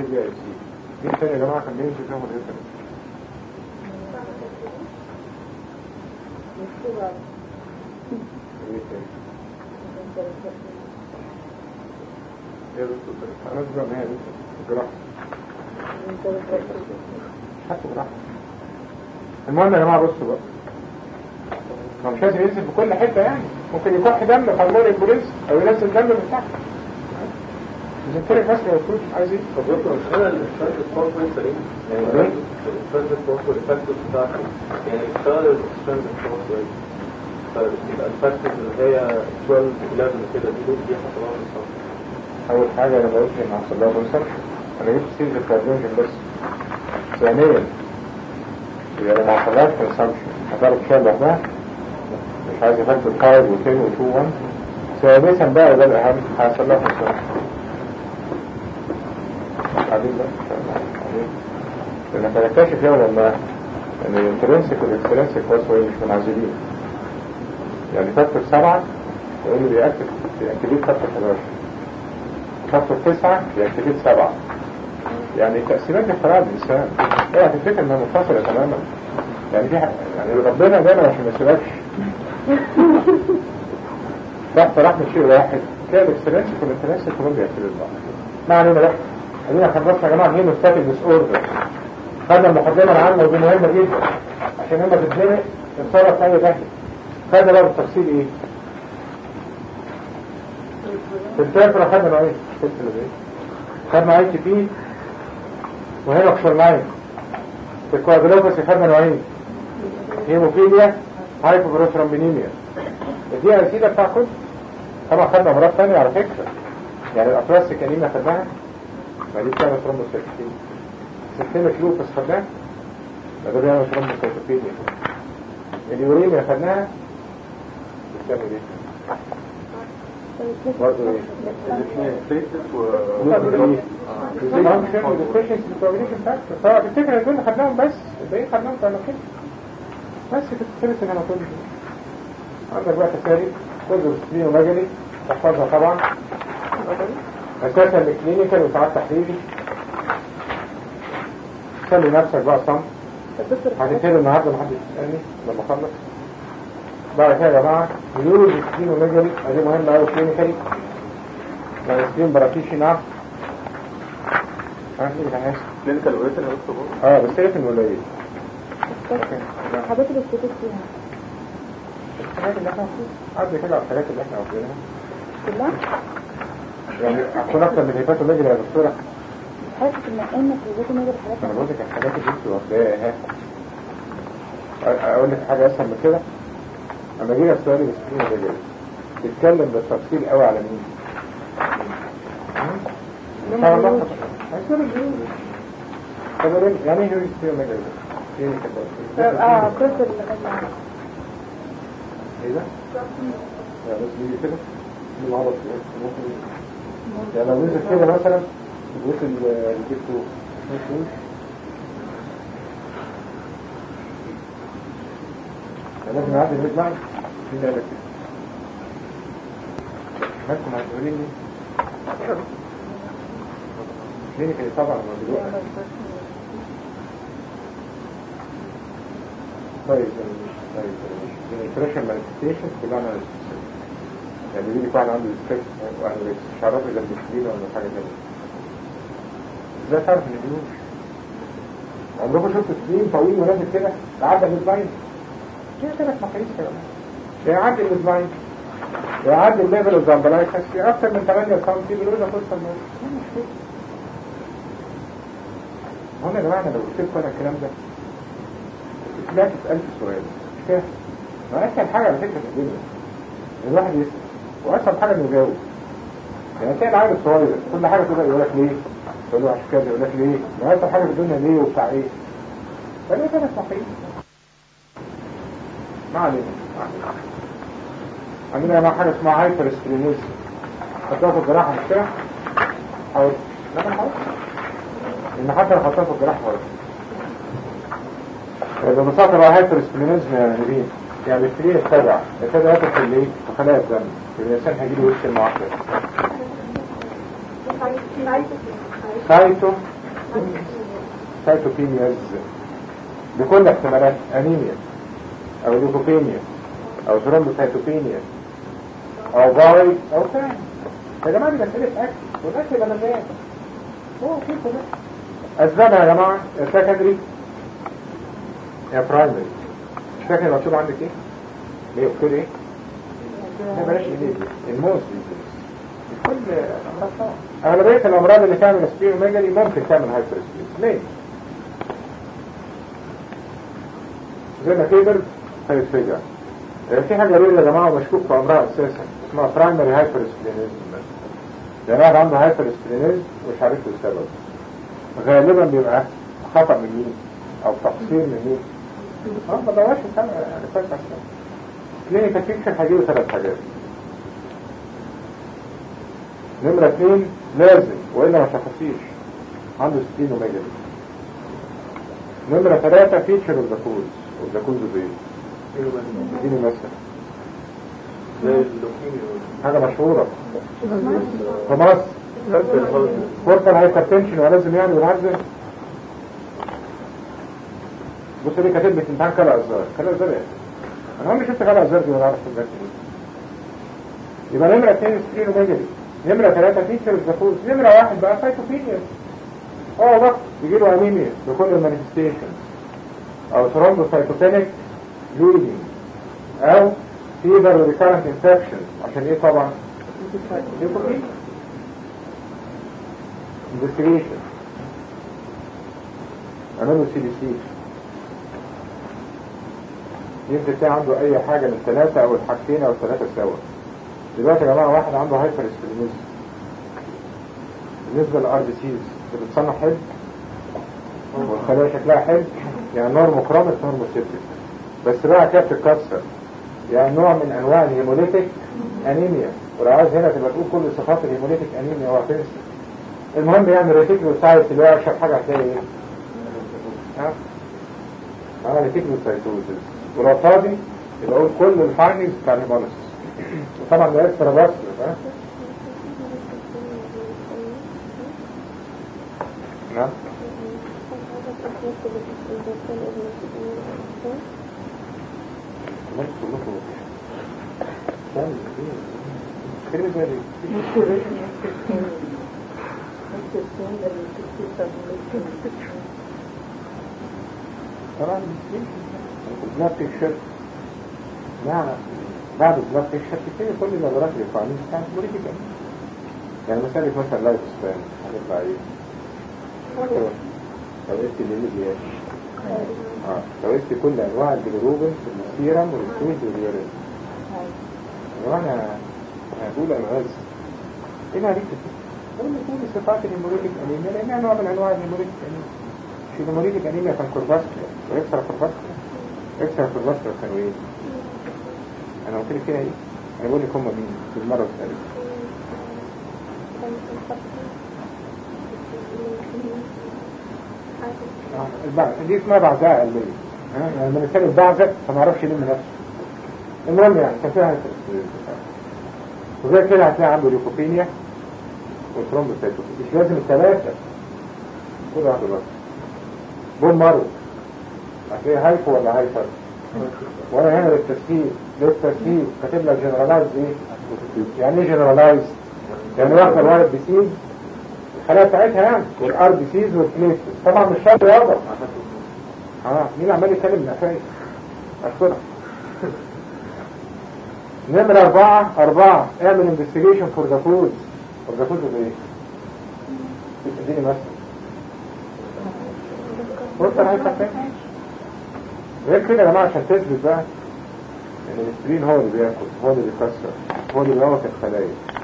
بي اي سي مين تاني يا جماعة كان بيمشي فيهم الهيستوري ايه تاني ايه دكتور انا اسمع ان هي جراحة حتى جراحة المهم يا جماعة بصوا بقى هو مش لازم ينزل في كل حتة يعني ممكن يكح دم قانون البوليس او ينزل دم من تحت إذا كده بس لو كنت عايز ايه طب دكتور مش انا اللي اشتغلت السبونسر سليم يعني إيه؟ اشتغلت السبونسر الفاكتور بتاعته يعني اشتغل الاشتغلت السبونسر فيبقى الفاكتور اللي هي 12 11 كده دي دول دي حصلها من الصف اول حاجة انا بقولش ان حصل لها كونسبشن انا جبت سيرة الكارديوجين بس ثانيا يعني ما حصلهاش كونسبشن هتعرف تشيل لوحدها مش عايز يفكر 5 و10 و2 1 ثالثا بقى ده الاهم هيحصل لها كونسبشن بعدين بقى ان شاء الله بعدين لانك هتكتشف يوما ما ان الانترنسك والاكسترنسك وصفوا مش منعزلين يعني فاكتور سبعة يقول لي بيأكتف بيأكتيفيت فاكتور 11 فاكتور تسعة بيأكتيفيت سبعة يعني تقسيمات دي اختراع الإنسان اوعى تفتكر انها منفصلة تماما يعني في ح- يعني ربنا دايما عشان ما يسيبكش تحت رحمة شيء واحد كان الاكسترنسك والانترنسك كلهم بيأكتيفيت بعض ما علينا بقى خلينا خلصنا يا جماعة هيموستاتيك ديس اوردر خدنا المقدمة العامة ودي مهمة جدا عشان لما تتزنق تتصرف في أي جهل خدنا بقى بالتفصيل ايه؟ في التافرة خدنا نوعين سلسلة ايه؟ خدنا اي تي بي وهنا اكشر لاين في الكوادروباسي خدنا نوعين هيموفيليا هايبوبروثرومبينيميا دي الأسئلة بتاع كل طبعا خدنا أمراض تانية على فكرة يعني الأطراس الكريمة خدناها ما دي بتعمل ثرومبوسيتوبينيا سلسلة لوبس خدناها ما ده بيعمل ثرومبوسيتوبينيا اليوريميا خدناها بتعمل ايه؟ برضه ايه؟ الاثنين ستيتس و فانكشن والديفيشنسي بروبليشن فاكتور طبعا تفتكر ان دول خدناهم بس الباقيين خدناهم في اماكن بس كنت خلص الهيماتولوجي عندك بقى تسالي خد سبين ومجري تحفظها طبعا اساسا الكلينيكال وساعات تحليلي خلي نفسك بقى صم هتبتدي النهارده محدش يسالني لما اخلص بعد كده يا جماعه نيورو سبين ومجري ادي مهمه قوي كلينيكالي لو سبين براكيشي نعم عارف ايه الحاجات كلينيكال وريتن يا دكتور اه بس هي في الولايات الحاجات اللي بتكتب فيها الحاجات اللي احنا قصدي كده على الحاجات اللي احنا واخدينها كلها يعني هتكون اكتر من الهيبات والمجري يا دكتوره حاسس ان ان في الزيت نجر الحاجات انا بقول لك الحاجات اللي انت واخداها أ- اقول لك حاجه اسهل من كده اما اجي لك سؤالي بس فيه مجري تتكلم بالتفصيل قوي على مين؟ طبعا بقى هيصير الجيوش طب أقول- يعني ايه هيوريس فيه مجري ايه كده اه كرة اللي ايه ده؟ يعني بس بيجي كده من العضل ممكن يعني لو نزل كده مثلا وصل الجيب تو مش يعني لازم نعدي الميد لاين مين قال لك كده؟ مالكم هتقولين لي كلينيكالي طبعا ما دلوقتي طيب طيب البريشر مانيفستيشن كلها انا يعني بيجي لك واحد عنده ستريس واحد مش عارف اذا مش ولا حاجه ثانيه ازاي تعرف ان دي مش عمركم شفتوا سليم طويل ونازل كده عدى الاسبوعين كده ثلاث مقاييس يا جماعه يعدي الاسبوعين ويعدي الليفل اوف زامبلايكس في اكثر من 8 سم بيقولوا لنا فرصه الموت لا مش كده هم يا جماعه انا لو قلت لكم انا الكلام ده لا تسألت سؤال مش فاهم ما أسهل حاجة على فكرة في الدنيا إن الواحد يسأل وأسهل حاجة إنه يجاوب يعني تلاقي العيل الصغير كل حاجة تقول يقول لك ليه تقول له عشان كده يقول لك ليه ما أسهل حاجة في الدنيا ليه وبتاع إيه فليه كده صحيح ما علينا ما علينا عندنا يا جماعة حاجة اسمها هايبر سكرينيزم خدتها في الجراحة مش كده؟ حاول لا ما حاول إن حتى لو خدتها في الجراحة حاول ببساطة بقى هايبر سبلينيزم يا نبيل يعني السرير السبع ابتدى ياكل في الليل وخلايا الدم الإنسان هيجيله وش المعقد سايتو سايتوبينياز بكل احتمالات انيميا او ليوكوبينيا او ثرومبوسايتوبينيا او باي او ثاني يا جماعه دي مساله اكل والاكل يبقى مليان هو كده ده اسبابها يا جماعه سكندري يا برايمري سكندري مكتوب عندك ايه؟ ليه قلت ايه؟ ما بلاش ايديه الموز كل امراض طبعا اغلبيه الامراض اللي تعمل سبيروميجالي ممكن تعمل هايبر سبيروميجالي ليه؟ زي ما كبر هيتفجع في حاجة غريبة يا جماعة مشكوك في أمرها أساسا اسمها برايمري هايبر سبلينيزم يعني واحد عنده هايبر سبلينيزم مش عارف له السبب غالبا بيبقى خطأ من مين أو تقصير من مين اه ما دواش السبب يعني فاكر السبب كلينيكال فيكشن هيجيله ثلاث حاجات نمرة اثنين لازم وإلا ما شخصيش عنده سبلينوميجالي نمرة ثلاثة فيتشر اوف ذا كوز اوف ذا كوز بايه؟ اديني مثلا زي اللوكيميا حاجة مشهورة في مصر فرصة الهايبرتنشن ولازم يعني ونعزل بص ليه كاتب لك امتحان كلا ازار كلا ازار ايه؟ انا عمري شفت كلا ازار دي ولا اعرف الجد يبقى نمرة اثنين سبلينوميجالي نمرة ثلاثة فيتشر اوف ذا كوز نمرة واحد بقى سايتوبينيا اه بقى يجي له انيميا بكل المانيفستيشنز او ثرومبوسايتوبينيك bleeding او fever recurrent infection عشان ايه طبعا ليوكوبين investigation عملوا سي بي سي يمكن تلاقي عنده اي حاجة من الثلاثة او الحاجتين او الثلاثة سوا دلوقتي يا جماعة واحد عنده هايبر اسبرينيزم بالنسبة للار بي سيز بتتصنع حلو والخلايا شكلها حلو يعني نورموكرومس نورموسيتك بس بقى كده بتتكسر يعني نوع من انواع الهيموليتيك انيميا ولو عايز هنا تبقى تقول كل صفات الهيموليتيك انيميا وهتنسى المهم يعني ريتيكلوسايت اللي هو اشهر حاجه هتلاقي ايه؟ ها؟ اه ريتيكلوسايتوزيس ولو فاضي يبقى اقول كل الفاينلز بتاع الهيموليسيس وطبعا ده اكسترا باسكر ها؟ نعم مالك كلكم كام خير بالي طبعا البلاد تكشف مع بعد البلاد تكشف كتير كل النظرات اللي قوانين كانت مريكة يعني مسألة مثلا لايف سبان هنطلع ايه لو قلت اللي اللي اه لو قلت كل انواع البيلروبين في السيرم والفلويد واليورين يا جماعه انا هقول الغاز ايه عليك قول لي كل صفات الهيموريتيك انيميا لانها نوع من انواع الهيموريتيك انيميا مش الهيموريتيك انيميا كان كورباسكولار ويكسر كورباسكولار يكسر كورباسكولار كانوا ايه؟ انا قلت لك فيها ايه؟ انا بقول لك هم مين في المره الثالثه البعض دي اسمها بعزاء قلبية ها؟ يعني لما الانسان يتبعزق فما يعرفش يلم نفسه المهم يعني كان فيها وغير كده هتلاقي عنده ليوكوبينيا وترومبوسايتوبينيا مش لازم الثلاثة كل واحدة بس بون مارو هتلاقي هايفو ولا هايفر وانا هنا للتسهيل للتسهيل كاتب لك جنرالايز ايه يعني ايه جنرالايز يعني واحدة الولد بيسيز الخلايا بتاعتها يعني والار بي سيز والبليسز طبعا مش شرط يابا اه مين عمال يتكلم نفاية اشكرك نمرة أربعة أربعة اعمل انفستيجيشن فور ذا كوز فور ذا كوز ايه؟ اديني مثلا بص انا عايز فين غير كده يا جماعة عشان تثبت بقى ان الاسترين هو اللي بياكل هو اللي بيكسر هو اللي بيوقف الخلايا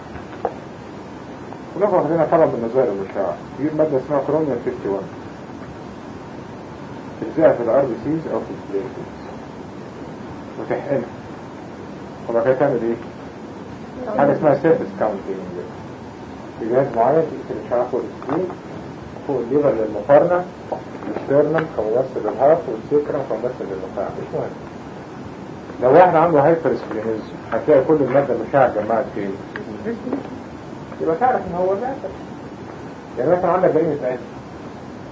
وناخد واخدينها طبعا من نظائر المشاعر يجيب مادة اسمها كرونيا 51 تلزقها في الار بي سيز او في البليتس وتحقنها وبعد كده تعمل ايه؟ حاجة اسمها سيرفس كاونتينج في جهاز معين تقيس الاشعاع فوق السكرين فوق الليفر للمقارنة الستيرنم كممثل للهارت والسكرم كممثل للنخاع مش مهم لو واحد عنده هايبر سبلينيزم هتلاقي كل المادة المشاعر جمعت فين؟ يبقى تعرف ان هو ذاتك يعني مثلا عندك جريمة قتل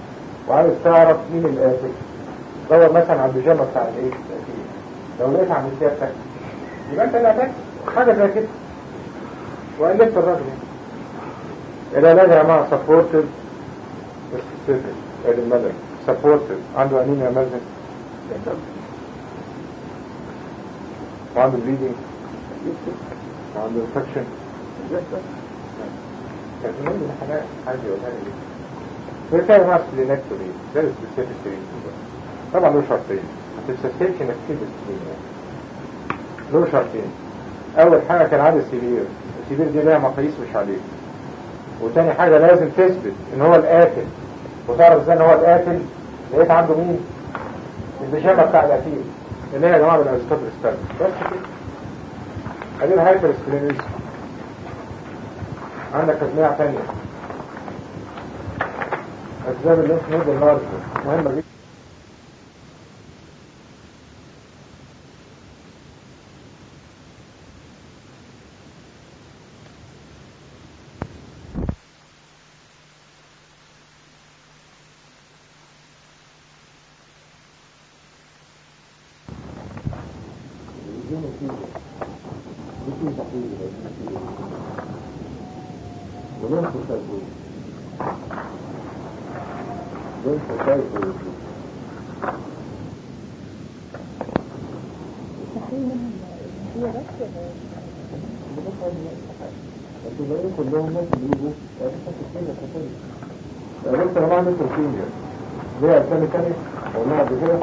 وعايز تعرف مين القاتل دور مثلا على البيجامه بتاع الايه القتيل لو لقيت عند سيادتك يبقى انت اللي قتلت حاجه زي كده وقلبت الراجل العلاج يا جماعه سبورتد سبيسيفيك ادي المدى سبورتد عنده انيميا مزن وعنده بليدنج وعنده انفكشن كان في من الحاجات عايز يقولها لي بالتالي مع سبلينكتوري ده السبيسيفيك تريتمنت طبعا له شرطين ما تستسهلش انك تسيب السبلين له شرطين اول حاجه كان عادي السبير السبير دي ليها مقاييس مش عليه وتاني حاجه لازم تثبت ان هو القاتل وتعرف ازاي ان هو القاتل لقيت عنده مين البيجامه بتاع القتيل اللي هي يا جماعه بالازيتوب ريستان بس كده ادي الهايبر سبلينيزم عندك تجميع تانية أسباب الليمف نود النار مهمة جدا كلهم ناس بيجوا بص انا بعمل توكيميا زي اسامي تانية قلناها قبل كده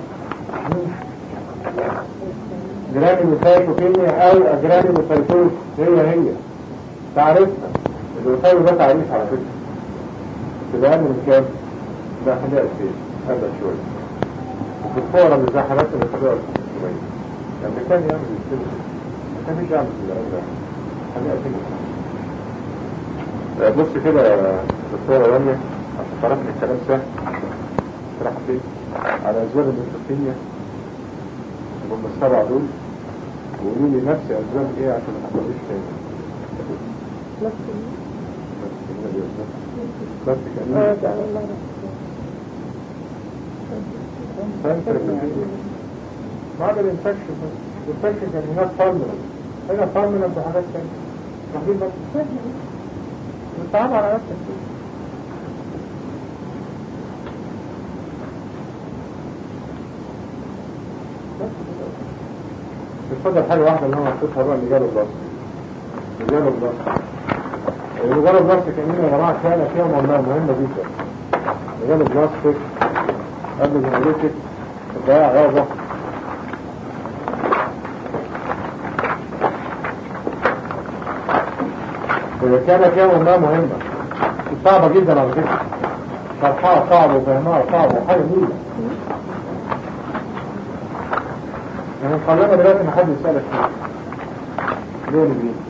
جرامي وسايتوكيميا او اجرامي وسايتوز هي هي تعرفنا الوسايل ده تعريف على فكرة تبقى من كام؟ ده حاجة أساسية هذا شوية وفي الفورة اللي زي حالات اللي خدوها شوية يعني كان يعمل كده ما كانش يعمل كده ده حاجة أساسية بص كده يا دكتورة رانيا عشان تعرف ان الكلام سهل راح فين على اسباب الانتروفينيا هم السبعة دول وقولوا لي نفس اسباب ايه عشان ما تحصلش تاني بس كان بعد الانفكشن الانفكشن كان هناك فارمنت هنا فارمنت وحاجات تانية واخدين بس بتصعب على نفسك اتفضل حاجة واحدة اللي هو محطوطها بقى اللي جاله بلاستيك اللي جاله بلاستيك اللي جاله بلاستيك يا جماعة كان فيها والله مهمة جدا اللي جاله بلاستيك قبل جنريتك الضياع غابة إذا كانت يوم ما مهمة صعبة جدا على فكرة شرحها صعب وفهمها صعب وحاجة جديدة يعني نخلينا دلوقتي ما حد يسألك فيه ليه اللي بيه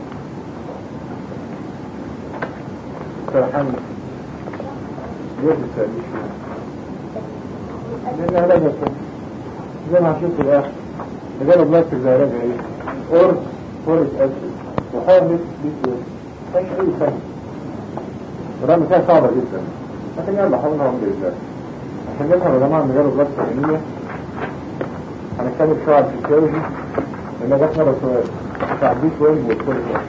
سرحان ليه تسألنيش فيه لأن علاج يكون زي ما هنشوف في الآخر رجاله بلاستيك زي علاج ايه أورز فوريك أسيد وحامل بيتوز مش أي سهل ورغم فيها صعبة جدا لكن يلا حاولنا الحمد لله عشان نفهم يا جماعة ان جاله بلاس عينية هنتكلم شوية عن الفسيولوجي لان جت مرة سؤال بتاع البي 12 والفوليك اسيد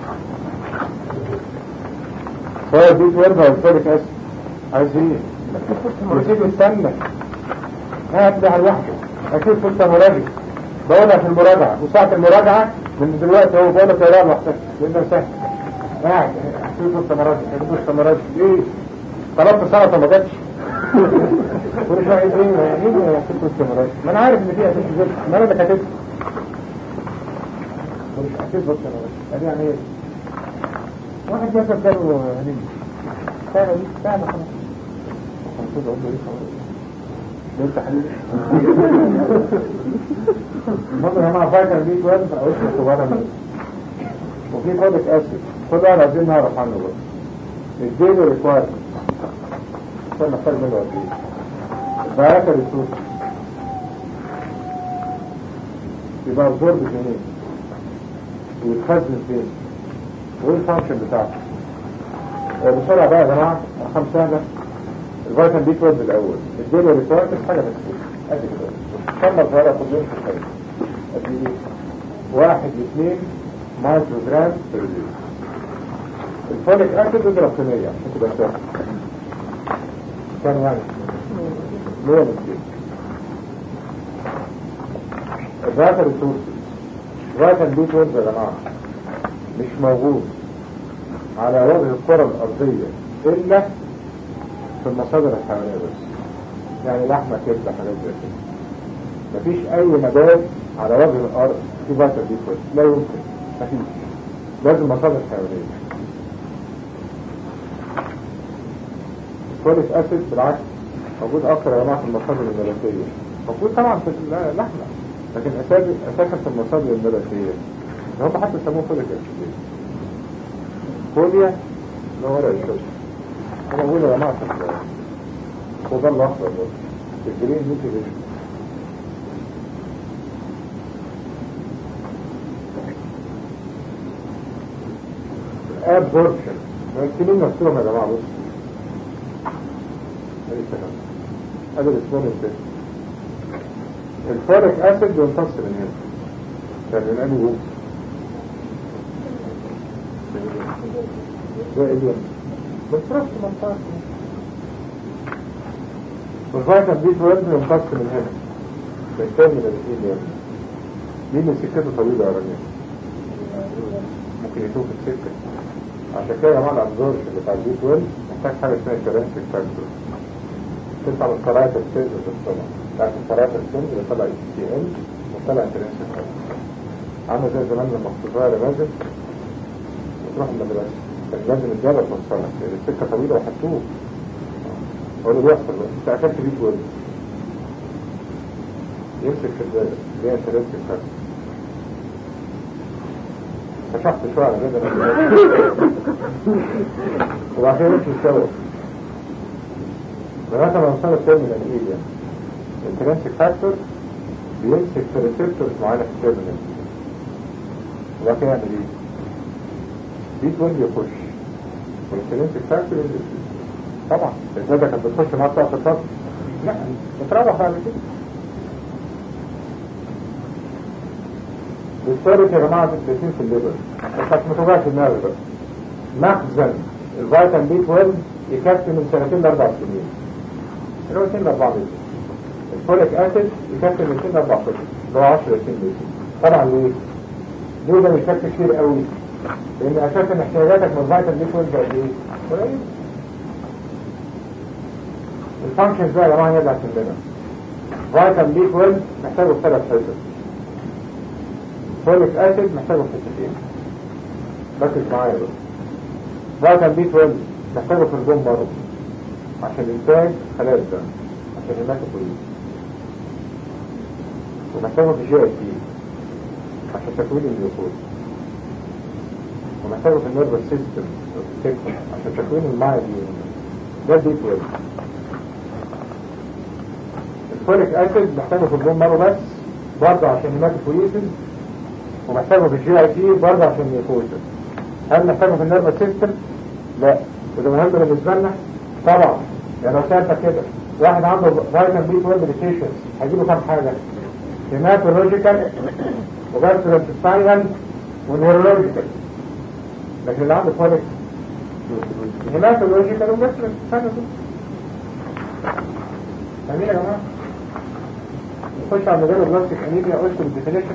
سواء البي 12 او الفوليك اسيد عايز ايه؟ بروتين استنى قاعد ده لوحده اكيد في التمراجع بقولها في المراجعة وساعة المراجعة من دلوقتي هو بقولها طيران محتاج لانه سهل قاعد في التمراجع في التمراجع ايه طلبت سلطه ما جاتش كل شويه عايز ايه يعني ايه في التمراجع ما انا عارف ان فيها اساس زبده ما انا اللي كاتبها مش اكيد بالتمراجع يعني يعني ايه واحد مثلا جاله هنيجي سهله دي سهله خلاص المفروض اقول له ايه خلاص ده التحليل المهم يا جماعه فاكر دي كويس او اسمه صغيره منه وفي فوليك اسيد كل واحد عايزين نعرف عنه بقى الديلي ريكوايرمنت عشان محتاج منه قد ايه الدايركت ريسورس يبقى الزور بجنيه ويتخزن فين وايه الفانكشن بتاعته بسرعة بقى يا جماعة أرقام سهلة الفيتامين بي 12 الاول الدنيا ريكويرمنت حاجه بس قد كده كم صغيره كل يوم في الحياه قد ايه واحد لاثنين مايكرو جرام في اليوم الفوليك اسيد اضرب في 100 عشان تبقى سهل كام يعني 100 200 الداتا ريسورسز فيتامين بي 12 يا جماعه مش موجود على وجه الكرة الأرضية إلا في المصادر الحيوانية بس يعني لحمة كبدة حاجات زي كده مفيش أي نبات على وجه الأرض فيه فيتامين بي 12 لا يمكن مفيش لازم مصادر حيوانية الفوليك أسيد بالعكس موجود أكثر يا جماعة في المصادر النباتية موجود طبعا في اللحمة لكن أساسا أساسا في المصادر النباتية هم حتى يسموه فوليك أسيد فوليا اللي هو ورق الشجر انا بقول يا جماعه في الخضار الاخضر ده الجرين ممكن يجي ابزوربشن الكلمين مكتوبه يا جماعه بص ادي الكلام ادي الاسبوع الثاني الفوليك اسيد بيمتص من هنا كان من انهي جزء ده اليوم بترش منطقة والفيتامين بي 12 يمتص من هنا بالتالي من الإيليوم دي اللي سكته طويلة يا رجل ممكن يشوف السكة عشان كده يا جماعة الأبزورش بتاع البي 12 محتاج حاجة اسمها كرانسيك فاكتور تطلع من قراءة السيلز في الصنع بتاعت قراءة السيلز اللي طلع اي تي ال وطلع كرانسيك فاكتور عامل زي زمان لما اختصار نازل وتروح المدرسة كان لازم الجبل توصلها السكة طويلة وحطوه هو اللي بيحصل بقى انت اكلت بيه جول يمسك في الجبل اللي هي انترنسك فاكتور فشحت شوية على كده وبعدين يمشي سوا لغاية ما وصل السيل من الإيديا الانترنسك فاكتور بيمسك في ريسبتورز معينة في السيل من الإيديا وبعد كده يعمل ايه؟ بي 12 يخش والانترنسك فاكتور طبعا الزادة كانت بتخش مع الطاقة الطاقة لا بتروح بعد كده بالثالث يا جماعة التسليم في الليبر بس ما توجعش دماغي بقى مخزن الفيتامين بي 12 يكفي من سنتين لأربع سنين اللي هو سن أربع متر الفوليك أسيد يكفي من سن أربع سنين اللي هو 10 سن متر طبعا ليه؟ ليه ده مش شكل كتير قوي لان اساسا احتياجاتك من فيتامين بي 12 قد ايه؟ قليل الفانكشنز بقى يا جماعه هي اللي هتهمنا فيتامين بي 12 محتاجه في ثلاث حتت فوليك اسيد محتاجه في حتتين ركز معايا بقى فيتامين بي 12 محتاجه في الجون برضه عشان انتاج خلايا الدم عشان الهيماتوبوليز ومحتاجه في جي اي تي عشان تكوين الجلوكوز ومحتاجه في النيرفس سيستم عشان تكوين المايلين ده البي 12 الفوليك اسيد محتاجه في البون مارو بس برضه عشان هيماتوبوليسيس ومحتاجه في الجي اي تي برضه عشان يكوزن هل محتاجه في النيرفس سيستم؟ لا وده مهم بالنسبه لنا طبعا يعني لو سالتك كده واحد عنده فيتامين بي 12 ديفيشنس هيجيله كام حاجه؟ هيماتولوجيكال وجاستروانتستاينال ونيورولوجيكال لكن اللي عنده فوليك هيماتولوجيكال وجاستروانتستاينال فاهمين يا جماعه؟ نخش على مجال البلاستيك انيميا قلت الديفينيشن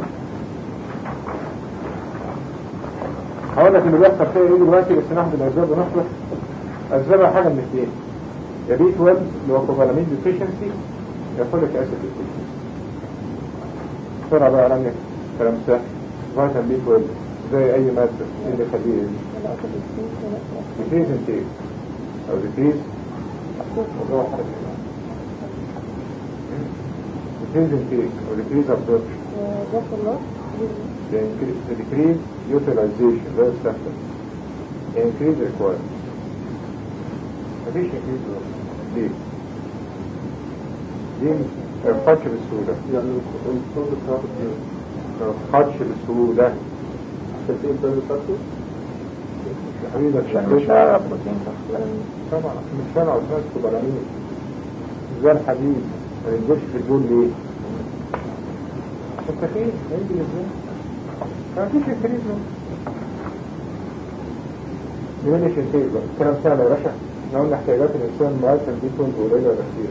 هقول لك اللي بيحصل فيها ايه دلوقتي بس ناخد الاسباب ونخلص اسبابها حاجه من اثنين يا بي 12 اللي هو كوفالامين ديفيشنسي يا فوليك اسيد ديفيشنسي بسرعه بقى يا رامي كلام سهل فيتامين بي 12 زي اي ماده ايه اللي يخليه ايه؟ ديكريز انتيك او ديكريز موضوع حركه decrease intake or decrease absorption the increase, the decrease utilization ده يستخدم increase requirement مفيش increase ليه؟ دي ما يرفعش بسهولة يعني الصوت بتاعته كتير ما يرفعش بسهولة تسيب ده بتاعته يا حبيبي ده مش مش هعرف بروتين طبعا مش سامع وسمعت كوبرامين زي الحديد ما ينزلش في البول ليه؟ التخيل ينزل ازاي؟ ما فيش انكريز يقول لي شنتين بقى الكلام سهل يا باشا احنا قلنا احتياجات الانسان مؤثر دي كنت قليله ولا كتيره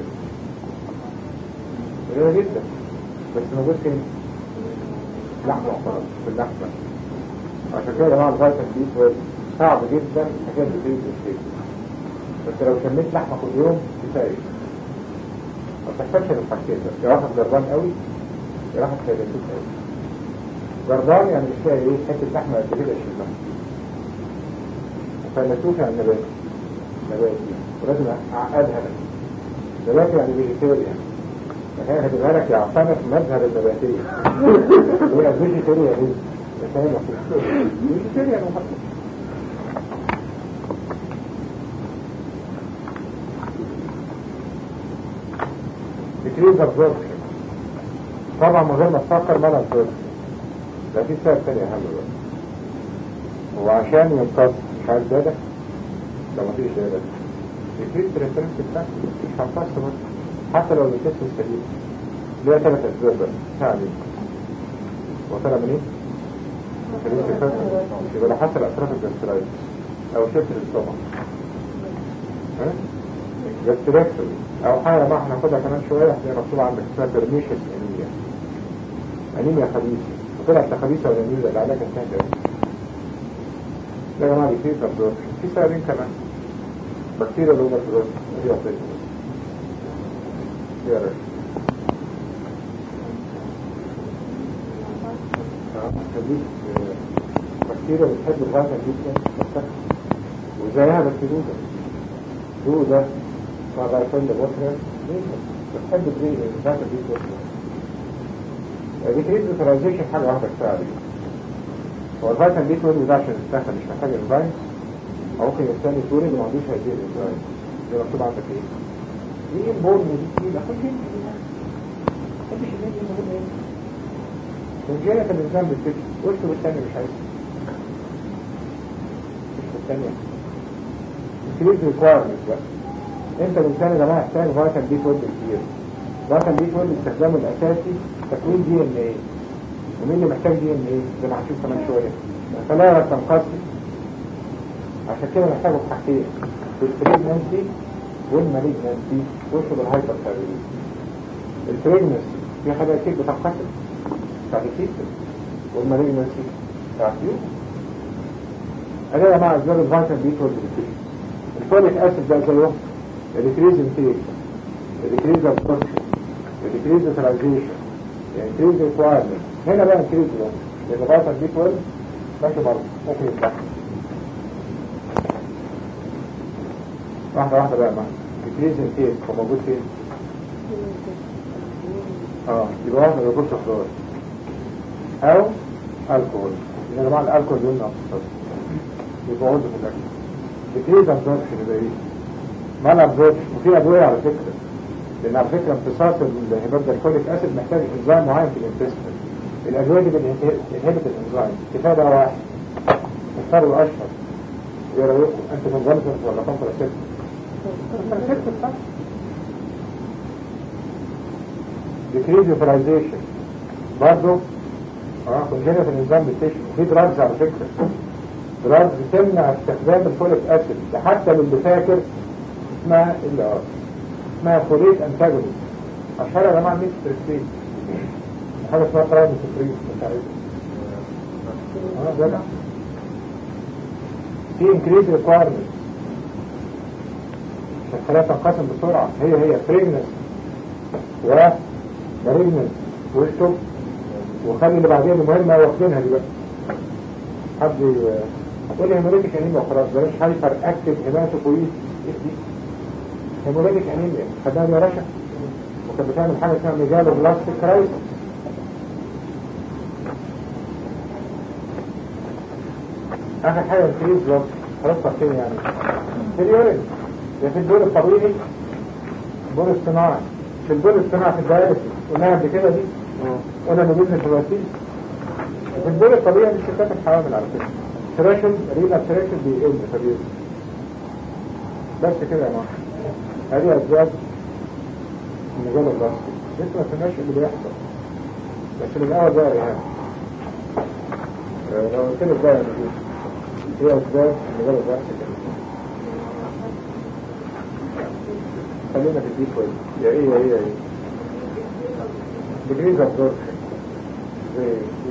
قليله جدا بس موجود فين؟ لحمه وخلاص في اللحمه عشان كده يا جماعه الفيتامين دي 12 صعب جدا حاجات بتيجي بالشيء بس لو شميت لحمه كل يوم كفايه ما بتحتاجش للحاجتين بس يا واحد جربان قوي يا واحد كيداتيك قوي جربان يعني مش لاقي ايه حته لحمه قد كده يشيلها فلسوف يعني نباتي نباتي ولازم اعقدها لك نباتي يعني فيجيتيريان فهي هتبقى لك يعتنق مذهب النباتية هي فيجيتيريان دي فاهم فيجيتيريان وحتى decrease absorption طبعا من غير ما تفكر ما absorption ده في سبب تاني اهم بقى هو عشان يمتص مش عارف ده ده لو مفيش ده ده decrease preference بتاعته مش هيمتص برضه حتى لو الجسم سليم ليها ثلاث اسباب بقى يعني وطلع منين؟ يبقى لو حصل اطراف الجسترايتس او شفت الاستومك ها؟ جستريكتومي او حاجه بقى هناخدها كمان شويه هتلاقي مكتوب عندك اسمها برنيشس انيميا انيميا خبيثه وطلعت خبيثه ولا انيميا العلاج انتهى كده ده يا جماعه دي فيه ابزوربشن في سببين كمان بكتيريا الاوفر دي وصلت يا رجل خليك بكتيريا بتحب الغازة جدا وزيها بكتيريا دودة مع بايفل بكرة بتحب تزيد الغازة دي بكرة دي كريتيزيشن حاجة واحدة كفاية عليك هو الفيتامين بي 12 ده عشان يستخدم مش محتاج انزايم او ممكن الانسان يتولد وما عندوش هذه الانزايم زي مكتوب عندك ايه؟ دي بورن دي تقيلة خد هنا ما تحبش الناس دي بورن ايه؟ وجاية الانسان بالفكر وشه بالثانية مش عايز مش بالثانية increase requirements بقى انت الانسان يا جماعة يحتاج فيتامين بي 12 كتير فيتامين بي 12 استخدامه الاساسي تكوين دي ان ايه ومين اللي محتاج دي ان ايه زي ما هنشوف كمان شوية الخلايا تنقسم عشان كده محتاجه في حاجتين في البريجنسي والمالجنسي وشه بالهايبر ثايرويد البريجنسي في حاجة كتير بتنقسم بتاعت الكيستم والمالجنسي بتاعت يوم أنا يا جماعة أسباب الفيتامين بي 12 ديكريز الفوليك أسيد بقى زيهم الديكريز انتيك الديكريز ابسوربشن الديكريز يوتيلايزيشن الديكريز ريكوايرمنت هنا بقى انكريز لهم لأن الفيتامين بي 12 ماشي برضه ممكن يتبقى واحدة واحدة بقى معاك ديكريز انتيك هو موجود فين؟ اه يبقى واحد ما بياكلش خضار او الكحول يا جماعه الالكحول دول نقص يبقى عضو في الاكل بتريد ابزوربشن يبقى ايه مال ابزوربشن وفي ادويه على فكره لان على فكره امتصاص الهيبات الكوليك اسيد محتاج انزيم معين في الانتستين الادويه دي بتنهبت الانزيم كفايه ده واحد اختاروا الاشهر ايه رايكم انت كونفرسنت ولا كونتراسيبت كونتراسيبت صح decrease utilization برضه اه كونجينيت النظام بالتشن في دراجز على فكرة دراجز بتمنع استخدام الفوليك اسيد ده حتى للي فاكر اسمها ال ار اسمها فوليك انتاجونيست اشهر يا جماعه ميت ستريسين حاجه اسمها ترايم ستريس مش عارف اه جدع في انكريز ريكوايرمنت عشان الخلايا تنقسم بسرعه هي هي بريجنس و مريجنس واشتم وخلي اللي بعدين المهمة واخدينها دي بقى حد يقول لي هيموليتيك انيميا وخلاص بلاش هايبر اكتف هيماتوبويس ايه دي هيموليتيك انيميا خدناها يا رشا وكانت بتعمل حاجة اسمها ميجالو بلاستيك كرايس اخر حاجة الكريز بلس خلاص فين يعني في اليورين يا في الدور الطبيعي الدور الصناعي في الدور الصناعي في الدايركت قلناها قبل كده دي قلنا نجيب الفواتير في الدور الطبيعي مش شتات الحوامل على فكرة تراشن ريلا تراشن بيقل فبيقل بس كده يا جماعه هذه اسباب المجال البسيط لسه ما سمعش اللي بيحصل بس من الاول بقى يعني آه، لو قلت لك بقى يعني ايه اسباب المجال البسيط خلينا في الديك ويل يا ايه يا ايه يا ايه degrees absorption زي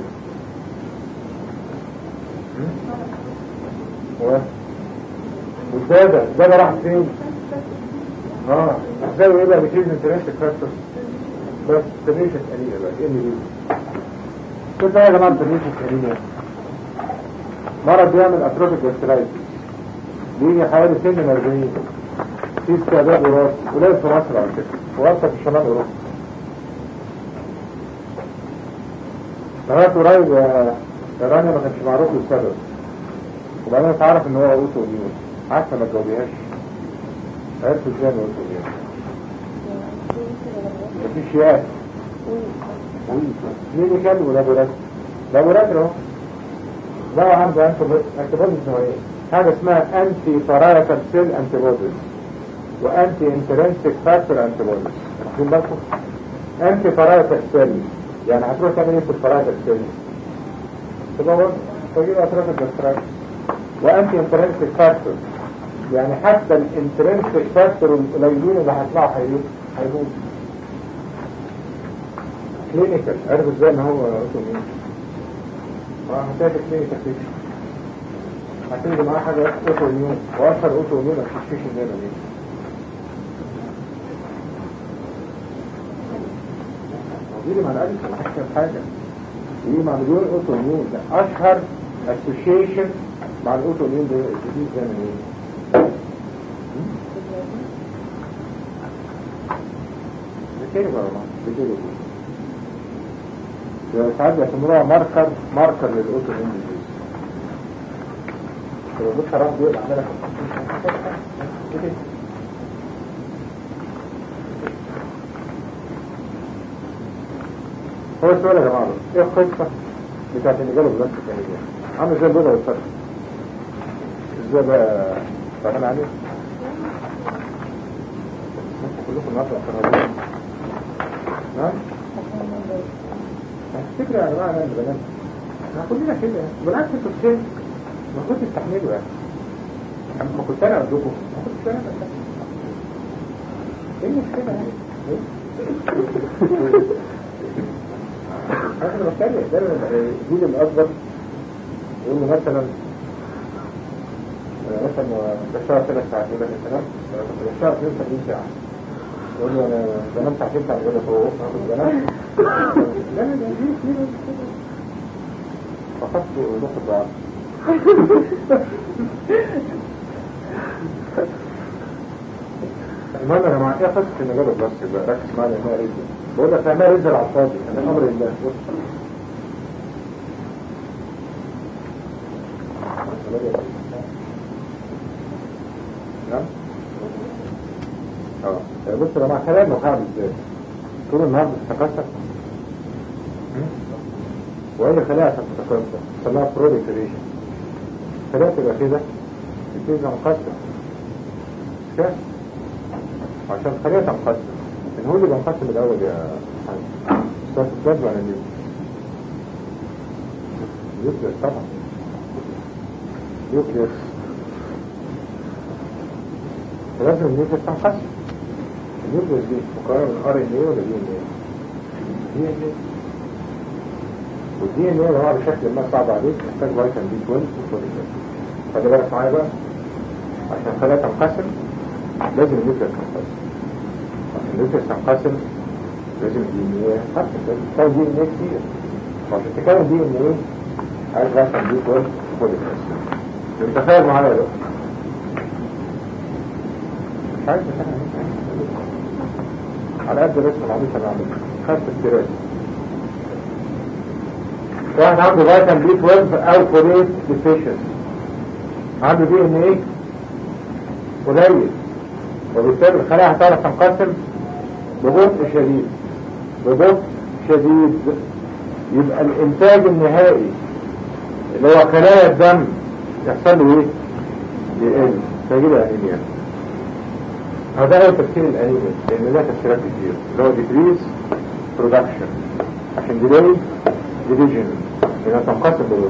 و والزادة الزادة راحت فين؟ اه ازاي ايه بقى بتيجي انترنت فاكتور بس تنيشن قليلة بقى ايه اللي دي؟ كده يا جماعة تنيشن قليلة مرض بيعمل اتروفيك جاسترايتس بيجي حوالي سن من 40 في استعداد وراثي قليل في مصر على فكرة وأكثر في شمال أوروبا لغاية قريب يا يا رانيا ما كانش معروف له السبب وبعدين اتعرف ان هو اوتو اميون عارفه ما تجاوبيهاش عرفت ازاي ان اوتو اميون مفيش ياس كلينيكال ولابوراتوري لابوراتوري اهو ده عنده انتيبوديز نوعين حاجه اسمها انتي بارايتال سيل انتيبوديز وانتي انترنسيك فاكتور انتيبوديز واخدين بالكم انتي بارايتال سيل يعني هتروح تعمل ايه في البارايتال سيل تبقى برضه تجيب اطراف الجسترايت وانتي انترنسيك فاكتور يعني حتى الانترنسيك فاكتور القليلين اللي هيطلعوا هيدوب كلينيكال عرف ازاي ان هو اوتومين اه هتعرف كلينيكال فيش هتيجي معاه حاجه اوتوميون واشهر اوتوميون اسوشيشن ده دي دي مع الالف ما حدش حاجه دي مع مليون اوتوميون ده اشهر اسوشيشن مع الاوتوميون ده الجديد ده من ايه؟ بكير بقى بكير ساعات بيسموها ماركر ماركر للاوتوميون ديزيز لو بص راح بيقول عملها هو السؤال يا جماعه ايه القصه بتاعت اللي جاله بلاستيك الثانيه عامل زي البيضه والفرخ ازاي بقى فاهم عليه كلكم النهارده افتراضيين نعم الفكرة يا جماعة انا بنام احنا كلنا كده بالعكس انتوا كتير ما كنت تستحملوا يعني ما كنت انا عندكم ما كنتش انا بس ايه المشكلة يعني انا بتكلم دايما الجيل الاكبر يقول له مثلا مثلا بشتغل ثلاث ساعات يقول لك انت نمت بشتغل 72 ساعة يقول له انا بنام ساعتين ساعة يقول لك هو اخد بنام لا لا لا دي دي فقط نقطة ضعف المهم يا جماعة ايه قصة المجال البلاستيك بقى ركز معايا لانها رزق بقول لك لانها رزق على الفاضي انا امر الله بص نعم اه بص يا جماعة كلام وقاعد ازاي طول النهار بتتكسر وهي خلايا عشان تتكسر تسميها بروليفريشن خلايا تبقى كده بتبقى مقسم كده عشان الخلية تنقسم ان هو اللي بينقسم الاول يا حاج استاذ الجد ولا النيوكليس النيوكليس طبعا نيوكليس فلازم النيوكليس تنقسم النيوكليس دي مكونة من ار ان ايه ولا دي ان ايه؟ دي ان ايه والدي ان ايه هو بشكل ما صعب عليك محتاج فيتامين بي 12 وفوليك خلي بالك معايا بقى عشان الخلايا تنقسم لازم النيوكليس تنقسم عشان النيوكليس تنقسم لازم الدي ان ايه تنقسم لازم تكون دي ان ايه كتير وعشان تكون دي ان ايه عايز فيتامين بي 12 وفوليك انت تخيل معايا بقى مش عايز على قد الرسم العبيط اللي عمله خمس استيراد واحد عنده فيتامين بي 12 او فوليت ديفيشنسي عنده دي ان ايه قليل وبالتالي الخلايا هتعرف تنقسم ببطء شديد ببطء شديد يبقى الانتاج النهائي اللي هو خلايا الدم يحصل له ايه؟ يقل فيجيب انيميا هذا هو تفسير الانيميا لان لها تفسيرات كتير اللي هو decrease production عشان delay division لانها تنقسم بالوقت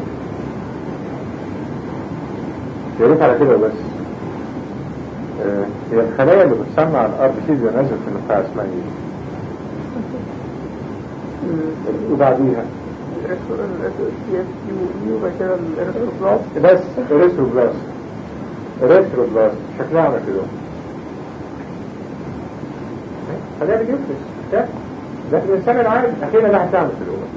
يا ريت على كده بس آه، هي الخلايا اللي بتصنع الار بي سيز نازل في النخاع اسمها ايه؟ وبعديها بس اريثروبلاست اريثروبلاست شكلها عامل كده خليها بيوكلس ده ده الانسان العادي اخيرا ده هتعمل في الاول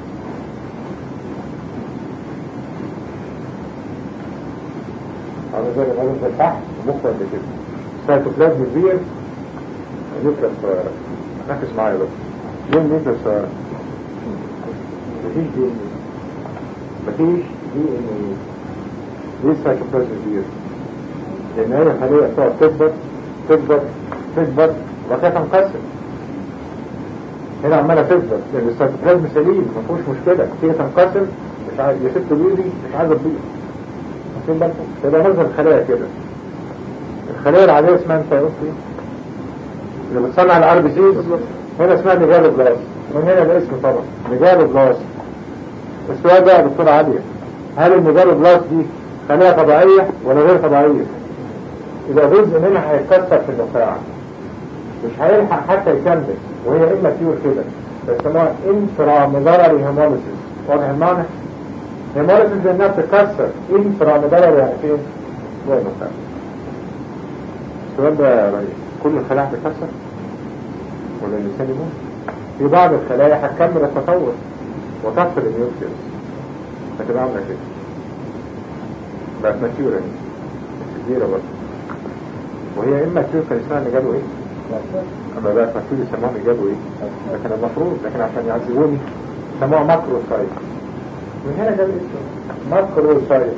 عامل زي الراجل ده تحت ومخه قد كده سايتوبلازم كبير نيوكليس صغيره ركز معايا بس ليه نيوكليس صغيره؟ مفيش دي ان مفيش دي ان ايه ليه السايتوبلازم كبير؟ لان هي الخليه بتقعد تكبر تكبر تكبر وبعد كده تنقسم هنا عماله تكبر لان السيتوبلازم سليم ما فيهوش مشكله هي تنقسم مش عايز يا ست بيبي مش عايزه تبيض واخدين بالكم تبقى نظر الخلايا كده الخلايا العاديه اسمها انت يا اختي اللي بتصنع الار بي سيز هنا اسمها ميجالو بلاست من هنا الاسم طبعا ميجالو بلاست السؤال بقى يا دكتور علي هل الميجالو بلاست دي خلايا طبيعيه ولا غير طبيعيه؟ يبقى جزء منها هيتكسر في النخاع مش هيلحق حتى يكمل وهي اما كيور كده بيسموها انتراميدالري هيموليسيس واضح المعنى؟ هيموليسيس لانها بتتكسر انتراميدالري يعني فين؟ جوه النخاع السؤال ده يا ريس كل الخلايا هتتكسر؟ ولا الانسان يموت؟ في بعض الخلايا هتكمل التطور وتفصل النيوكليوس هتبقى عامله كده بقت ماتيورة دي كبيرة برضه وهي اما تيور كان اسمها اللي جابوا ايه؟ اما بقى ماتيور يسموها اللي جابوا ايه؟ لكن المفروض لكن عشان يعذبوني سموها ماكرو سايت من هنا جاب اسمه ماكرو سايت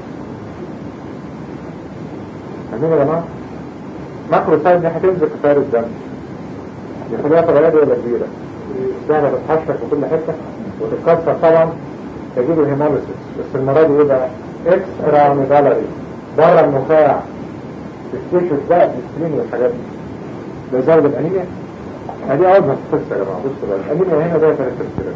فاهمين يا جماعة؟ ماكرو سايت دي هتنزل في سائر الدم يخليها طبيعية ولا كبيرة سهلة بتحشر في كل حتة وتتكسر طبعا تجيب هيموليسيس بس المرة دي ايه بقى؟ اكسترا ميدالري بره النخاع التيشوز بقى السكرين والحاجات دي ده يزود الانيميا ادي اول ما تفكر يا جماعه بصوا بقى الانيميا هنا ده ثلاث تفسيرات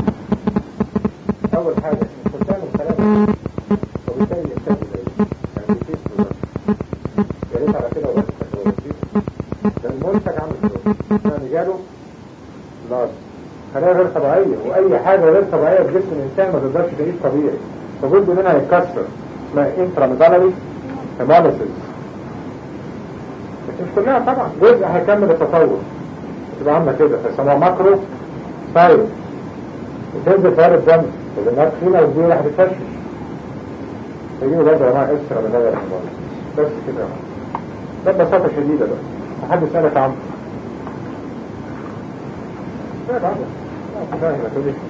اول حاجه استخدام الخلايا وبالتالي يستهدف ايه؟ يعني في كيس يا ريت على كده وبس هو بسيط ده المنتج عامل كده يعني جاله لاس خلايا غير طبيعيه واي حاجه غير طبيعيه في جسم الانسان ما تقدرش تعيش طبيعي فجزء منها يتكسر اسمها انتراميدالري هيموليسيس بس مش كلها طبعا جزء هيكمل التطور تبقى عامله كده فيسموها ماكرو سايد وتنزل في الدم والناس فينا ودي راح تتفشش يجيبوا برضه يا جماعه اكسترا من هذا بس كده ده ببساطه شديده بقى محدش سالك عنه لا بعد لا فاهم تقول ايه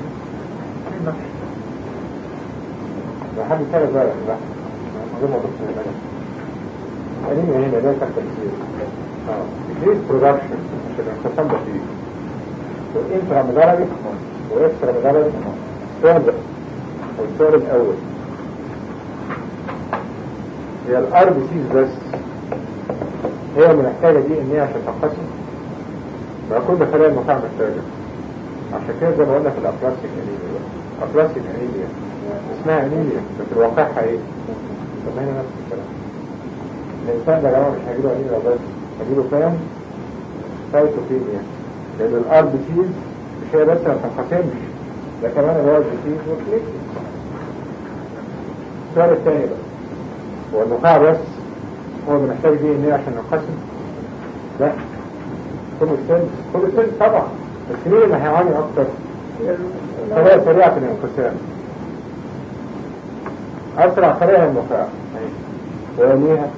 لو حد سالك بقى لا من غير ما تبص هنا الانيميا هنا ده تحت الكثير اه increase production عشان الانقسام بسيط وانترا مدرجة واكسترا مدرجة السؤال ده والسؤال الاول هي الار بي سيز بس هي اللي محتاجة دي ان هي عشان تنقسم بقى كل خلايا النخاع محتاجة عشان كده زي ما قلنا في الابلاستيك انيميا بقى ابلاستيك انيميا اسمها انيميا بس الواقعها ايه؟ طب ما هنا نفس الكلام الإنسان ده يا جماعة مش هيجيله أنيميا بس هيجيله فاهم سايتوكيميا لأن الار بي سيز مش هي بس ما تنقسمش ده كمان الار بي سيز والكليكس السؤال الثاني بقى هو النخاع بس هو اللي محتاج دي ان ايه عشان ننقسم؟ لا كل السن كل السن طبعا بس مين اللي هيعاني اكتر؟ خلايا سريعة في الانقسام اسرع خلايا هي النخاع ويليها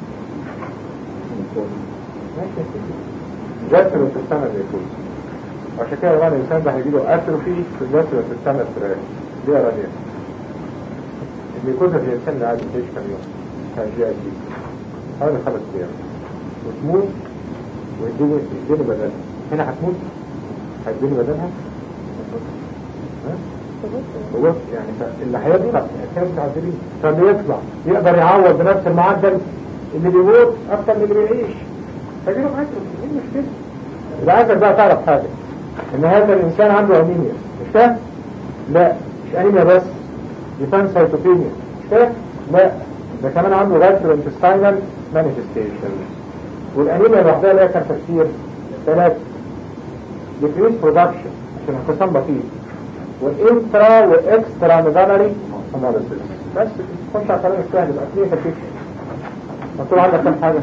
جسر وتستنى الإيكوز عشان كده طبعا الإنسان ده هيجيله أتروفي في الجسر وتستنى الفراغ دي أرانية الإيكوز في الإنسان اللي عادي تعيش كام يوم هيجيها دي حوالي خمس أيام وتموت ويديني يديني بدلها هنا هتموت هيديني بدلها ها؟ بص يعني اللي هيطلع كام متعذبين فاللي يطلع يقدر يعوض بنفس المعدل اللي بيموت اكتر من اللي بيعيش فجيله معاك ايه المشكلة يبقى عايزك بقى تعرف حاجة ان هذا الانسان عنده انيميا مش فاهم؟ لا مش انيميا بس دي سايتوبينيا مش فاهم؟ لا ده كمان عنده غير انتستاينال مانيفستيشن والانيميا لوحدها لها كان تفسير ثلاثة decrease production عشان انقسام بسيط والانترا والاكسترا ميدالري هوموليسيس بس تخش على كلام السهل يبقى كلينيكال بيكتشر مكتوب عندك كام حاجة؟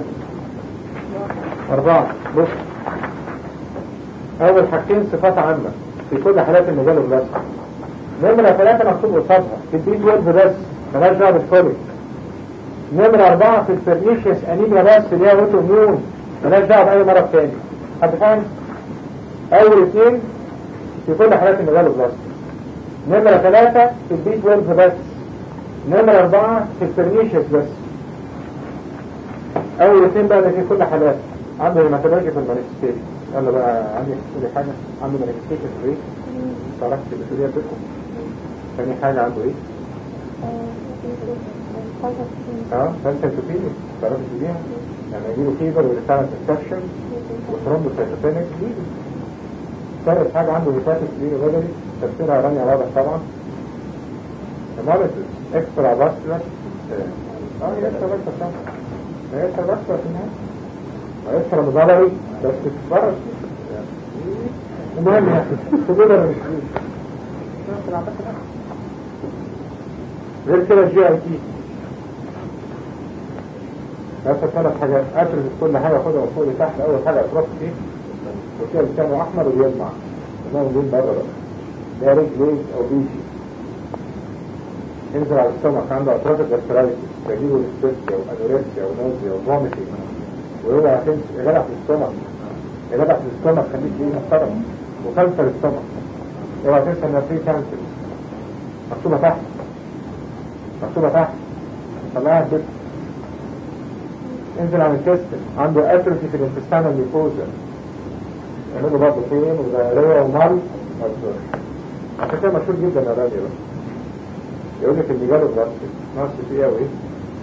أربعة بص أول حاجتين صفات عامة في كل حالات المجال البلاستيك نمرة ثلاثة مكتوب قصادها في البي 12 بس مالهاش دعوة بالفوليك نمرة أربعة في البرنيشيس أنيميا بس اللي هي اوتو ميون مالهاش دعوة بأي مرض تاني حد فاهم؟ أول اثنين في كل حالات المجال البلاستيك نمرة ثلاثة في البي 12 بس نمرة أربعة في البرنيشيس بس أول اثنين بقى اللي في كل حالات عنده هيماتولوجي في المانيفستيشن يلا بقى عندي تقولي حاجة عنده مانيفستيشن في ايه؟ تعرفت المسؤولية بتكم ثاني حاجة عنده ايه؟ اه سنسيتوبينيا تعرفت بيها يعني يجيله فيبر وريسالة انفكشن وثرومبوسيتوبينيك دي ثالث حاجة عنده هيباتيك ليري بدري تفسيرها رانيا واضح طبعا هيموليسيس اكسترا باسكولار اه هي اكسترا باسكولار طبعا هي اكسترا باسكولار في النهاية ويكسر مضارعي بس تتفرج المهم يعني تقول انا مش غير كده الجي اي تي بس ثلاث حاجات افرز كل حاجه خدها من فوق لتحت اول حاجه اطراف ايه وكده لسانه احمر وبيلمع انهم دول بره بقى ده ريج ليج او بيجي ينزل على السtomach عنده اطراف الجاسترايتس يجيله ديسبيبسيا وانوركسيا ونوزيا وفوميتنج وهو هتنس جدع في السtomach جدع في السtomach خليك ايه محترم وكانسر السtomach اوعى تنسى ان في كانسر مكتوبه تحت مكتوبه تحت طلعها الدكتور انزل عن الكستن عنده اتروفي في الانتستانال ميكوزا يعملوا برضه فين وزهرية ومال عشان كده مشهور جدا يا راجل بقى يقول لك اللي جاله بلاستيك ناقص فيه ايه وايه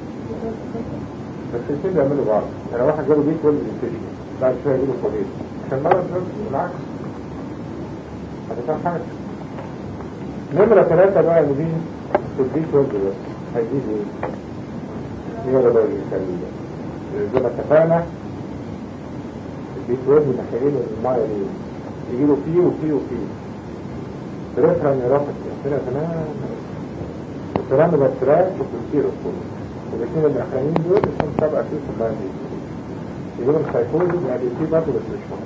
بس الاثنين بيعملوا بعض يعني واحد جاله بيت ويلد انفكشن بعد شويه يجيله كوليت عشان مرض بالعكس هتفهم حاجه نمرة ثلاثة بقى اللي دي في البيت ويلد بس هيجيب ايه؟ نيورولوجيكال زي ما اتفقنا البيت ويلد محتاجين المية دي يجي له فيه وفيه وفيه بريفرال نيوروباثي عندنا تمام الكلام ده تراك وبتصير الكل الاثنين الاخرانيين دول اسمهم سبع اكيد في البلد دي يجيبوا السايكوزي يعني في برضه بس مش مهم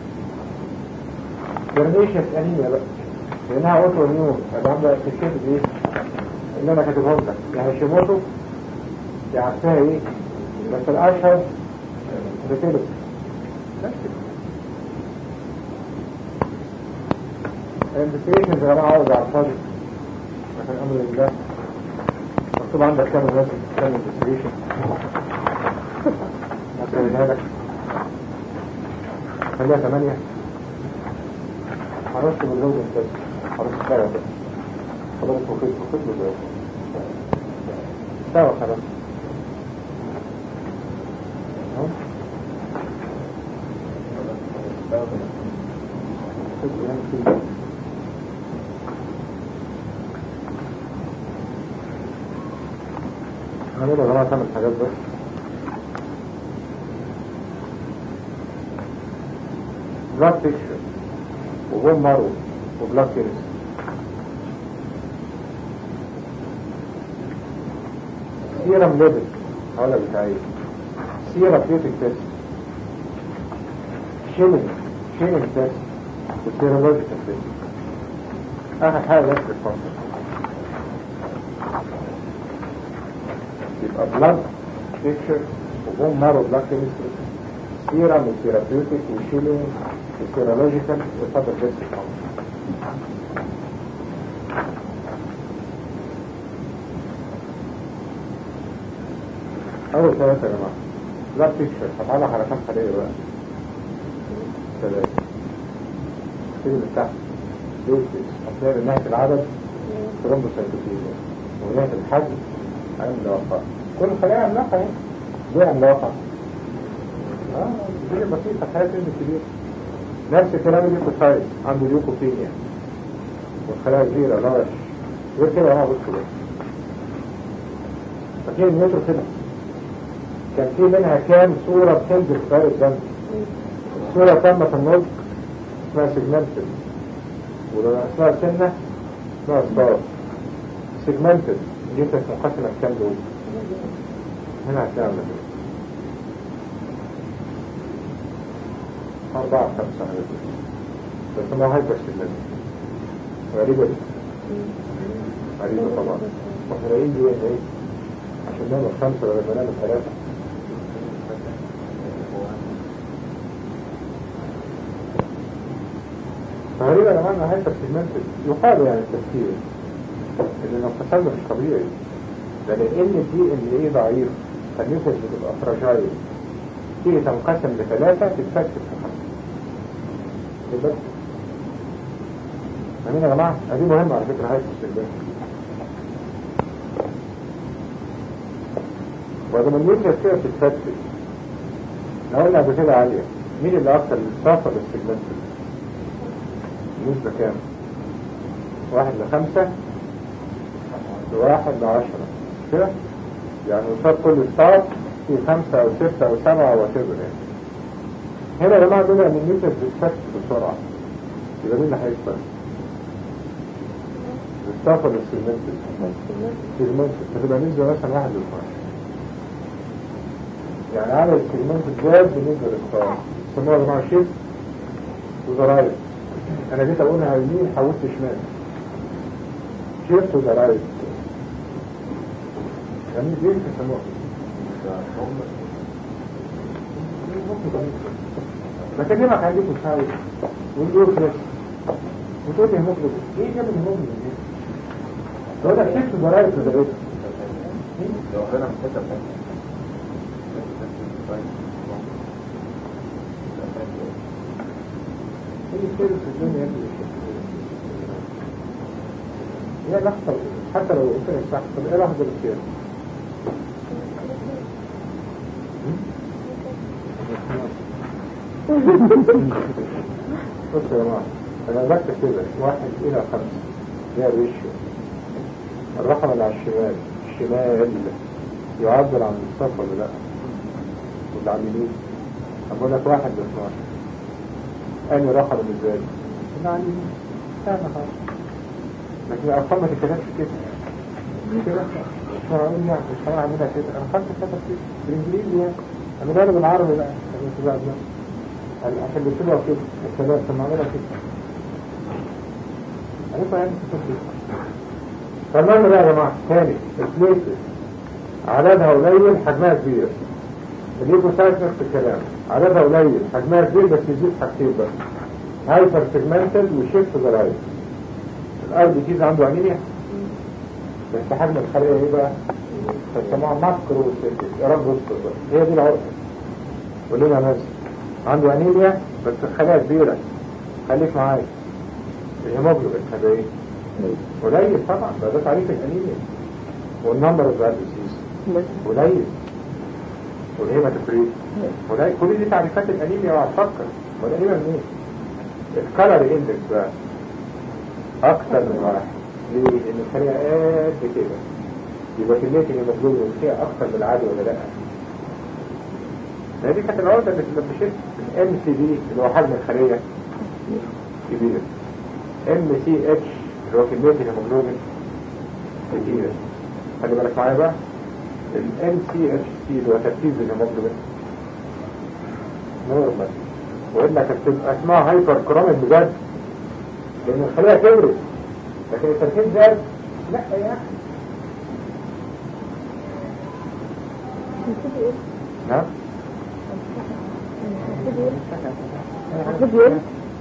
جرنيشنس انيميا بقى لانها اوتو نيون يبقى عندها الكتاب ايه اللي انا كاتبهم لك يا هاشيموتو يا عكسها ايه بس الاشهر بتلف الانفستيشنز يا جماعه عاوز على الفاضي عشان امر الله مكتوب عندك كام الناس بتتكلم انفستيشن هتكلمها لك خليها ثمانية هرش بالزوج بس هرش سوا بس خلاص وخيط وخيط بالزوج سوا خلاص اهو خيط يعني كده. هنقول يا جماعة ثمان حاجات بس بلاك بيكشر وبون مارو وبلاك كيرس سيرم ليبل هقول لك بتاعي سيرم بيوتيك تيست شيلينج شيلينج تيست وسيرولوجيكال تيست اخر حاجه بس الفصل يبقى بلاد بيكشر وبون مارو بلاك كيمستري سيرم وثيرابيوتيك وشيلينج وسيرولوجيكال وفضل بس أول ثلاثة يا جماعة بلاد بيكشر هتعلق على كام خلية بقى ثلاثة تيجي من تحت بيوتيك هتلاقي من ناحية العدد ترومبوسايتوبينيا ومن ناحية الحجم عامل واقع كل خلية عملاقة اهي دي عملاقة اه الدنيا بسيطة حياة سن كبير نفس الكلام الليكوسايد عنده ليوكوبينيا والخلايا كبيرة رش غير كده اه بص كده فاكرين المترو كده كان في منها كام صورة بتنزل في فرق الدم الصورة تامة في النص اسمها سيجمنتد ولو اسمها سنة اسمها ستار سيجمنتد دي كانت منقسمة لكام دول هنا هتلاقي عاملة كده أربعة خمسة على كده بس ما هايبر سيجمنتد غريبة دي غريبة طبعا واحنا رايين دي ايه عشان نعمل خمسة ولا بنعمل ثلاثة فغريبة يا جماعة انها هايبر سيجمنتد يقال يعني التفكير ان الانفصال ده مش طبيعي ده لان دي ان ايه ضعيف فالنسب بتبقى فراجايل تيجي تنقسم لثلاثة تتفكك في خمسة بس فاهمين يا جماعة؟ دي مهمة على فكرة هايبر سيجمنتد ولما النسبة كده بتتفتت لو قلنا قبل كده عالية مين اللي أكثر الصافة للسيجمنتد؟ النسبة كام؟ واحد لخمسة لواحد لعشرة مش كده؟ يعني قصاد كل ستار في خمسة أو ستة أو سبعة أو كده يعني هنا يا جماعة دول إن النسبة بتتفتت بسرعة يبقى مين اللي هيكسب؟ الصافة للسيجمنتد سيجمنتد فتبقى نسبة مثلا واحد لاتناشر يعني عدد الكلمات الزاد بالنسبة للصار سموها يا جماعة شيفت وزراير انا جيت اقولها على يمين حولت شمال شيفت وزراير يعني دي يسموها بكلمك عن دي مساوي ونقول بس وتقول لي هيموجلوبين ايه جاب الهيموجلوبين دي؟ لو ده شيفت وزراير في درجته لو انا في حته ثانيه ايه الخير في الدنيا يجب هي لحظة حتى لو قلت لك صح طب ايه لحظة الخير؟ بص يا جماعة انا بكتب كده واحد الى خمسة ده الريشيو الرقم اللي على الشمال الشمال يعبر عن الصف ولا لا واللي على اليمين اقول لك واحد ل 12 انهي رقم بالنسبه لي اللي على اليمين سهل خالص لكن الارقام ما تتكتبش كده مش كده مش هقول يعني مش هعملها كده الارقام تتكتب كده بالانجليزي يعني انا ده بالعربي بقى الاتباع ده عشان بيكتبوها كده الشباب سمعونا كده عرفوا يعني كتب كده فالمهم بقى يا جماعه تاني البليتس عددها قليل حجمها كبير الليكوسايت نفس الكلام عددها قليل حجمها كبير بس يزيد حاجتين بس هايبر سيجمنتد وشيفت زراير الار بي تيز عنده انيميا بس حجم الخليه ايه بقى؟ فسموها ماكرو سيتيك يا رب اصبر بقى هي دي العقده قول لنا ناس عنده انيميا بس الخلايا كبيره خليك معايا الهيموجلوبين هذا ايه؟ قليل طبعا ده ده تعريف الانيميا والنمبر اوف ذات ديزيز قليل والهيماتوكريت قليل كل دي تعريفات الانيميا وهتفكر والانيميا منين؟ الكالر اندكس بقى اكتر من واحد ليه؟ لان الخلية قد كده يبقى كمية الهيموجلوبين فيها اكتر من العادي ولا لا؟ ما دي كانت العقدة اللي لبشت الام سي دي اللي هو حجم الخلية كبير ام سي اتش اللي هو كمية الهيموجلوبين كتير خلي بالك معايا بقى ال MCHC اللي هو تركيز الهيموجلوبين نورمال وإلا كانت تبقى اسمها هايبر كراميك بجد لأن الخلية كبرت لكن التركيز زاد لا يا أخي نعم المفروض يقول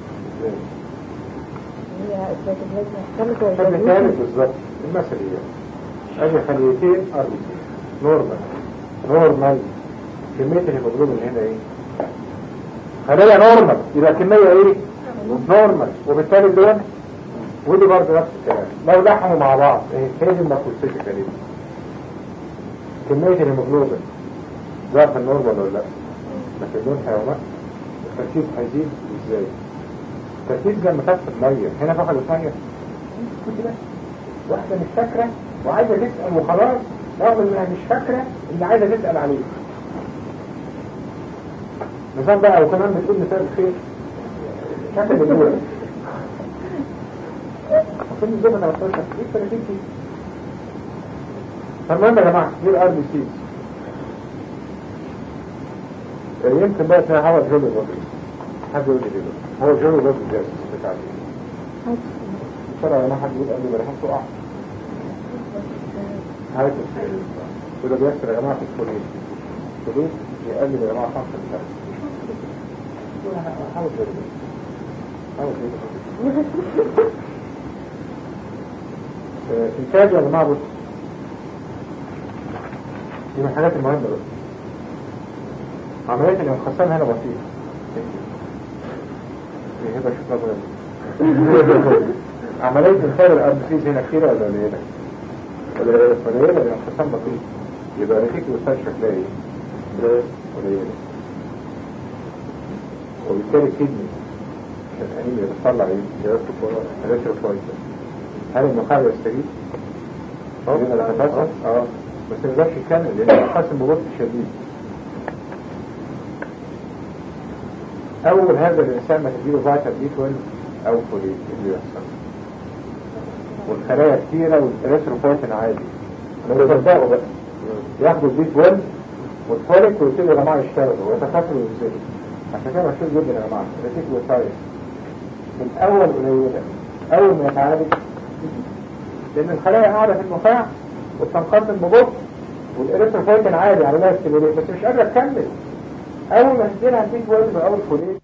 هي السيتوبلازم خلي ثالث بالظبط المثلية ادي خليتين اربيتين نورمال نورمال كمية الهيموجلوبين هنا ايه خلية نورمال يبقى كمية ايه نورمال وبالتالي دول ودي برضه نفس الكلام لو لحموا مع بعض ايه هي دي الماكروسيتي تقريبا كمية الهيموجلوبين ضعف النورمال ولا لا لكن دول حيوانات التركيز هيزيد ازاي التركيز لما تفقد ميه هنا فقدت ميه كنت بس واحده مش فاكره وعايزه تسال وخلاص رغم انها مش فاكره اللي عايزه تسال عليه نظام بقى وكمان بتقول مثال خير شكل الدول وكل الزمن 13 ايه 30 كيلو فالمهم يا جماعه دي الار بي سيز يمكن بقى اسمها هوا جولي بودي حد يقول لي كده هو جولي بودي ده بتاع ايه بسرعه يا جماعه حد يقول قبل ما الريحه تقع هاي وده بيحصل يا جماعه في الكوليج الكوليج يقلل يا جماعه 5 حاول جولي بودي حاول جولي بودي إنتاج يا جماعة بص دي من الحاجات المهمة بس عملية الانقسام هنا بسيطة ايه هبة شوف لك عملية انتاج الأربسيس هنا كتيرة ولا قليلة؟ قليلة قليلة الانقسام بسيط يبقى ريتيك وستاج شكلها ايه؟ قليلة وبالتالي الكدني عشان الأنيميا بتطلع ايه؟ الريتروفايتر هل النخاع يستجيب؟ اه تفاصل اه بس ما يقدرش يكمل لان القاسم ببطء شديد اول هذا الانسان ما تديله فيتامين بي 12 او فوليت اللي يحصل والخلايا كتيره والاريثروبويتين عادي لو تصدقوا بقى ياخدوا البي 12 والفوليك ويبتدوا يا جماعه يشتغلوا ويتكاثروا وينزلوا عشان كده مشهور جدا يا جماعه الريتيكولوسايت من اول قليله اول ما يتعالج لان الخلايا قاعده في النخاع وبتنقسم ببطء والاريثروفويتين عالي على لها ستيموليت بس مش قادره تكمل اول ما تديلها البيج ويلز او الفوليت